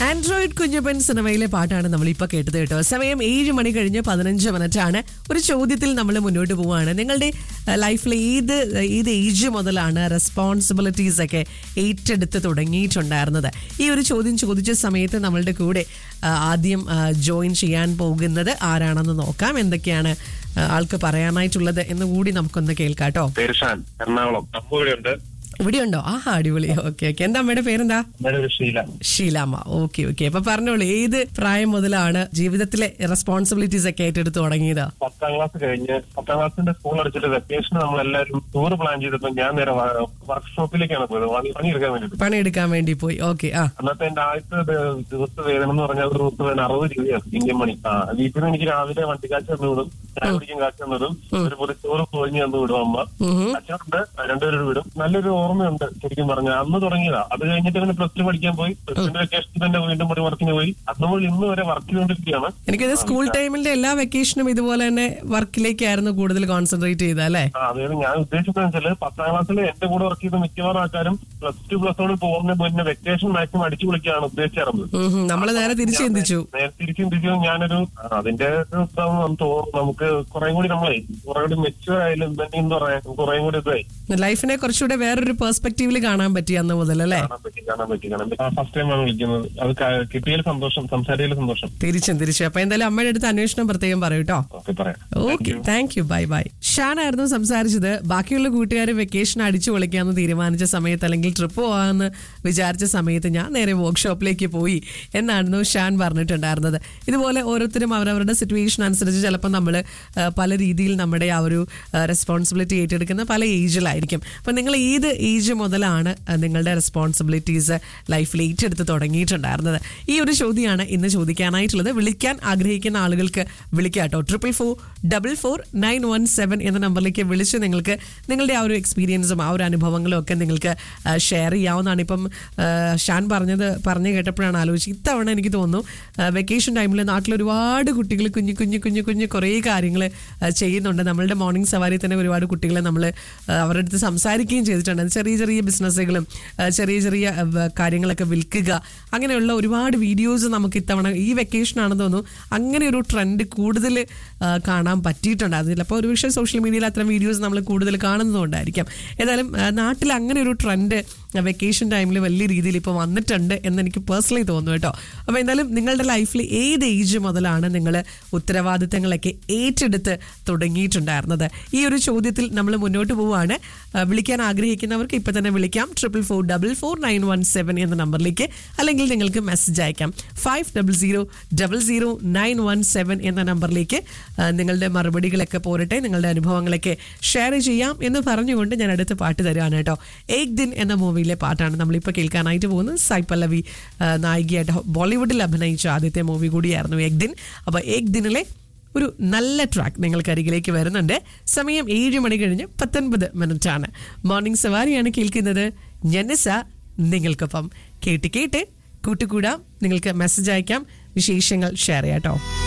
Android Kunjappan സിനിമയിലെ പാട്ടാണ് നമ്മൾ ഇപ്പൊ കേട്ടത് കേട്ടോ സമയം ഏഴ് മണി കഴിഞ്ഞ് പതിനഞ്ച് മിനിറ്റ് ആണ് ഒരു ചോദ്യത്തിൽ നമ്മൾ മുന്നോട്ട് പോവുകയാണ് നിങ്ങളുടെ ലൈഫിൽ ഏത് ഏത് ഏജ് മുതലാണ് റെസ്പോൺസിബിലിറ്റീസ് ഒക്കെ ഏറ്റെടുത്ത് തുടങ്ങിയിട്ടുണ്ടായിരുന്നത് ഈ ഒരു ചോദ്യം ചോദിച്ച സമയത്ത് നമ്മളുടെ കൂടെ ആ, ആദ്യം ജോയിൻ ചെയ്യാൻ പോകുന്നത് ആരാണെന്ന് നോക്കാം എന്തൊക്കെയാണ് ആ, ആൾക്ക് പറയാനായിട്ടുള്ളത് എന്ന് കൂടി നമുക്കൊന്ന് കേൾക്കാട്ടോ പേര് ഷാൻ എറണാകുളം അമ്മ ഇവിടെ ഉണ്ട് ഇവിടെയുണ്ടോ ആ അടിപൊളി ഓക്കെ ഓക്കെ എന്താ അമ്മയുടെ പേരെന്താ അമ്മയുടെ ഒരു ശീല ഷീലാമ്മ ഓക്കെ ഓക്കെ അപ്പൊ പറഞ്ഞോളൂ ഏത് പ്രായം മുതലാണ് ജീവിതത്തിലെ റെസ്പോൺസിബിലിറ്റീസ് ഒക്കെ ഏറ്റെടുത്ത് തുടങ്ങിയത് പത്താം ക്ലാസ് കഴിഞ്ഞ് പത്താം ക്ലാസ്സിന്റെ സ്കൂൾ അടിച്ചിട്ട് വെക്കേഷൻ നമ്മളെല്ലാവരും ടൂർ പ്ലാൻ ചെയ്തപ്പോ ഞാൻ നേരെ വർക്ക്ഷോപ്പിലേക്കാണ് പോയത് പണി പണിയെടുക്കാൻ വേണ്ടിട്ട് പണിയെടുക്കാൻ വേണ്ടി പോയി ഓക്കെ ആ അന്നത്തെ എന്റെ ആദ്യത്തെ ദ- ദിവസ വേതനം എന്ന് പറഞ്ഞാൽ ഒരു ദിവസം വേണം അറുപത് രൂപയാണ് ഇന്ത്യൻ മണി ആ വീട്ടിൽ നിന്ന് എനിക്ക് രാവിലെ വണ്ടി കാശ് തന്നു വിടും ചായ കുടിക്കാൻ കാശ് തന്നു വിടും ഒരു പൊതിച്ചോറ് പൊഴിഞ്ഞ് തന്നു വിടും അമ്മ ഉം. അച്ഛനുണ്ട് രണ്ടുപേരും വിടും നല്ലൊരു ഓർമ്മയുണ്ട് ശരിക്കും പറഞ്ഞാൽ അന്ന് തുടങ്ങിയതാ അത് കഴിഞ്ഞിട്ട് പിന്നെ പ്ലസ് ടു പഠിക്കാൻ പോയി പ്ലസ് ടുന്റെ വെക്കേഷൻ തന്നെ വീണ്ടും ഒരു വർക്കിന് പോയി അന്ന് മുതൽ ഇന്ന് വരെ വർക്ക് ചെയ്തുകൊണ്ടിരിക്കുകയാണ് എനിക്കത് സ്കൂൾ ടൈമിന്റെ എല്ലാ വെക്കേഷനും ഇതുപോലെ തന്നെ വർക്കിലേക്കായിരുന്നു കൂടുതൽ കോൺസെൻട്രേറ്റ് ചെയ്ത അല്ലേ ആ, അതായത് ഞാൻ ഉദ്ദേശിച്ചത് വെച്ചാല് പത്താം ക്ലാസ്സിൽ എന്റെ കൂടെ വർക്ക് ചെയ്ത മിക്കവാറും ആൾക്കാരും പ്ലസ് ടു പ്ലസ് വൺ പോകുന്ന മുന്നേ വെക്കേഷൻ മാക്സിമം അടിച്ചു പൊളിക്കാണ് ഉദ്ദേശിച്ചിരുന്നത് നമ്മൾ നേരെ തിരിച്ചു ചിന്തിച്ചു നേരെ തിരിച്ചും തിരിച്ചും ഞാനൊരു ആ, അതിന്റെ ഒരു ഇതാണെന്ന് തോന്നുന്നു നമുക്ക് കുറെ കൂടി നമ്മളെ കുറെ കൂടി മെച്ചുവർ ആയാലും തന്നെ എന്താ പറയാ കുറെ കൂടി ഇതായി ലൈഫിനെ കുറച്ചുകൂടെ വേറൊരു പെർസ്പെക്റ്റീവിൽ കാണാൻ പറ്റി അന്ന് മുതൽ അല്ലേ കാണാൻ പറ്റി കാണാൻ പറ്റി കാണാൻ പറ്റി ഫസ്റ്റ് ടൈമാണ് വിളിക്കുന്നത് അത് ക- കിട്ടിയതിൽ സന്തോഷം സംസാരിച്ചതിൽ സന്തോഷം തിരിച്ചും തിരിച്ചു അപ്പൊ എന്തായാലും അമ്മയുടെ അടുത്ത് അന്വേഷണം പ്രത്യേകം പറയൂ കേട്ടോ ഓക്കെ പറയാം okay thank you bye bye ഷാനായിരുന്നു സംസാരിച്ചത് ബാക്കിയുള്ള കൂട്ടുകാർ വെക്കേഷൻ അടിച്ചു പൊളിക്കാമെന്ന് തീരുമാനിച്ച സമയത്ത് അല്ലെങ്കിൽ ട്രിപ്പ് പോകാമെന്ന് വിചാരിച്ച സമയത്ത് ഞാൻ നേരെ വർക്ക്ഷോപ്പിലേക്ക് പോയി എന്നായിരുന്നു ഷാൻ പറഞ്ഞിട്ടുണ്ടായിരുന്നത് ഇതുപോലെ ഓരോരുത്തരും അവരവരുടെ സിറ്റുവേഷൻ അനുസരിച്ച് ചിലപ്പോൾ നമ്മൾ പല രീതിയിൽ നമ്മുടെ ആ ഒരു റെസ്പോൺസിബിലിറ്റി ഏറ്റെടുക്കുന്ന പല ഏജിലായിരിക്കും അപ്പം നിങ്ങൾ ഏത് ഏജ് മുതലാണ് ആ, നിങ്ങളുടെ റെസ്പോൺസിബിലിറ്റീസ് ലൈഫിൽ ഏറ്റെടുത്ത് തുടങ്ങിയിട്ടുണ്ടായിരുന്നത് ഈ ഒരു ചോദ്യമാണ് ഇന്ന് ചോദിക്കാനായിട്ടുള്ളത് വിളിക്കാൻ ആഗ്രഹിക്കുന്ന ആളുകൾക്ക് വിളിക്കാം കേട്ടോ triple four double four nine one seven എന്ന നമ്പറിലേക്ക് വിളിച്ച് നിങ്ങൾക്ക് നിങ്ങളുടെ ആ ഒരു എക്സ്പീരിയൻസും ആ ഒരു അനുഭവങ്ങളും ഒക്കെ നിങ്ങൾക്ക് ഷെയർ ചെയ്യാവുന്നതാണ് ഇപ്പം ആ, ഷാൻ പറഞ്ഞത് പറഞ്ഞു കേട്ടപ്പോഴാണ് ആലോചിച്ചത് ഇത്തവണ എനിക്ക് തോന്നുന്നു വെക്കേഷൻ ടൈമിൽ നാട്ടിൽ ഒരുപാട് കുട്ടികൾ കുഞ്ഞു കുഞ്ഞു കുഞ്ഞു കുഞ്ഞു കുറേ കാര്യങ്ങൾ ചെയ്യുന്നുണ്ട് നമ്മളുടെ മോർണിംഗ് സവാരി തന്നെ ഒരുപാട് കുട്ടികളെ നമ്മൾ അവരുടെ അടുത്ത് സംസാരിക്കുകയും ചെയ്തിട്ടുണ്ട് അത് ചെറിയ ചെറിയ ബിസിനസ്സുകളും ആ, ചെറിയ ചെറിയ ആ, വ- കാര്യങ്ങളൊക്കെ വിൽക്കുക അങ്ങനെയുള്ള ഒരുപാട് വീഡിയോസ് നമുക്ക് ഇത്തവണ ഈ വെക്കേഷൻ ആണെന്ന് തോന്നുന്നു അങ്ങനെ ഒരു ട്രെൻഡ് കൂടുതൽ ആ, കാണാൻ പറ്റിയിട്ടുണ്ട് അത് ചിലപ്പോൾ ഒരു പക്ഷേ സോഷ്യൽ മീഡിയയിൽ അത്തരം വീഡിയോസ് നമ്മൾ കൂടുതൽ കാണുന്നതുകൊണ്ടായിരിക്കാം ഏതായാലും ആ, നാട്ടിൽ അങ്ങനെ ഒരു ട്രെൻഡ് വെക്കേഷൻ ടൈമിൽ വലിയ രീതിയിൽ ഇപ്പോൾ വന്നിട്ടുണ്ട് എന്ന് എനിക്ക് പേഴ്സണലി തോന്നുന്നു കേട്ടോ അപ്പോൾ എന്തായാലും നിങ്ങളുടെ ലൈഫിൽ ഏത് ഏജ് മുതലാണ് നിങ്ങൾ ഉത്തരവാദിത്തങ്ങളൊക്കെ ഏറ്റെടുത്ത് തുടങ്ങിയിട്ടുണ്ടായിരുന്നത് ഈ ഒരു ചോദ്യത്തിൽ നമ്മൾ മുന്നോട്ട് പോവുകയാണ് ആ, വിളിക്കാൻ ആഗ്രഹിക്കുന്നവർക്ക് ഇപ്പം തന്നെ വിളിക്കാം triple four double four nine one seven എന്ന നമ്പറിലേക്ക് അല്ലെങ്കിൽ നിങ്ങൾക്ക് മെസ്സേജ് അയക്കാം five double zero double zero nine one seven എന്ന നമ്പറിലേക്ക് ആ, നിങ്ങളുടെ മറുപടികളൊക്കെ പോരട്ടെ നിങ്ങളുടെ അനുഭവങ്ങളൊക്കെ ഷെയർ ചെയ്യാം എന്ന് പറഞ്ഞുകൊണ്ട് ഞാൻ അടുത്ത പാട്ട് തരുവാണ് കേട്ടോ ഏക് ദിൻ എന്ന മൂവിയിലെ പാട്ടാണ് നമ്മളിപ്പോൾ കേൾക്കാനായിട്ട് പോകുന്നത് സായ് പല്ലവി ആ, നായികയായിട്ട് ബോളിവുഡിൽ അഭിനയിച്ച ആദ്യത്തെ മൂവി കൂടിയായിരുന്നു ഏക് ദിൻ അപ്പോൾ ഏക് ദിനിലെ ഒരു നല്ല ട്രാക്ക് നിങ്ങൾക്ക് അരികിലേക്ക് വരുന്നുണ്ട് സമയം ഏഴ് മണി കഴിഞ്ഞ് പത്തൊൻപത് മിനിറ്റ് ആണ് മോർണിംഗ് സവാരിയാണ് കേൾക്കുന്നത് ജനസ നിങ്ങൾക്കൊപ്പം കേട്ട് കേട്ട് കൂട്ടുകൂടാം നിങ്ങൾക്ക് മെസ്സേജ് അയക്കാം വിശേഷങ്ങൾ ഷെയർ ചെയ്യാം കേട്ടോ